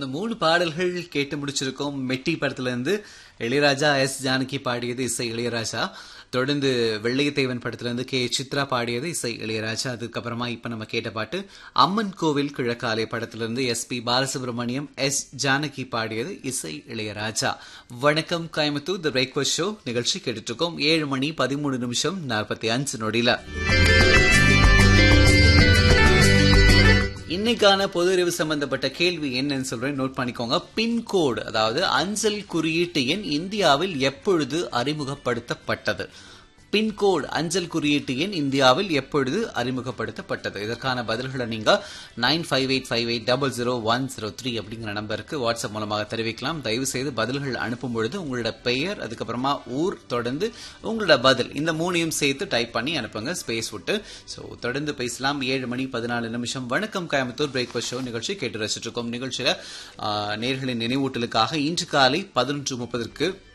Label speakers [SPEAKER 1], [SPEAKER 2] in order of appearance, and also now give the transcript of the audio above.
[SPEAKER 1] அந்த மூணு பாடல்கள் கேட்டு முடிச்சிருக்கோம் மெட்டி படத்துல இருந்து இளையராஜா எஸ் ஜானகி பாடியது இசை இளையராஜா தொடர்ந்து வெள்ளையத்தேவன் படத்துல இருந்து கே சித்ரா பாடியது இசை இளையராஜா அதுக்கப்புறமா இப்ப நம்ம கேட்ட பாட்டு அம்மன் கோவில் கிழக்காலை படத்துல இருந்து S P Balasubrahmanyam S Janaki பாடியது இசை இளையராஜா வணக்கம் கோயம்புத்தூர் த பிரேக்ஃபாஸ்ட் ஷோ நிகழ்ச்சி கேட்டுட்டு இருக்கோம் ஏழு மணி பதிமூணு நிமிஷம் நாற்பத்தி அஞ்சு நொடியில இன்னைக்கான பொது அறிவு சம்பந்தப்பட்ட கேள்வி என்னன்னு சொல்றேன் நோட் பண்ணிக்கோங்க பின்கோடு அதாவது அஞ்சல் குறியீட்டு எண் இந்தியாவில் எப்பொழுது அறிமுகப்படுத்தப்பட்டது பின்கோடு அஞ்சல் குறியீட்டு எண் இந்தியாவில் எப்பொழுது அறிமுகப்படுத்தப்பட்டது இதற்கான பதில்களை நீங்க nine five eight five eight double zero one zero three அப்படிங்கிற நம்பருக்கு வாட்ஸ்அப் மூலமாக தெரிவிக்கலாம் தயவு செய்து பதில்கள் அனுப்பும் பொழுது உங்களோட பெயர் அதுக்கப்புறமா ஊர் தொடர்ந்து உங்களோட பதில் இந்த மூணையும் சேர்த்து டைப் பண்ணி அனுப்புங்க ஸ்பேஸ் விட்டு ஸோ தொடர்ந்து பேசலாம் ஏழு மணி பதினாலு நிமிஷம் வணக்கம் கோயம்புத்தூர் பிரேக்ஃபாஸ்ட் ஷோ நிகழ்ச்சி கேட்டு ரசிச்சிட்டு இருக்கோம் நிகழ்ச்சியில ஆஹ், நேர்களின் நினைவூட்டலுக்காக இன்று காலை பதினொன்று முப்பதற்கு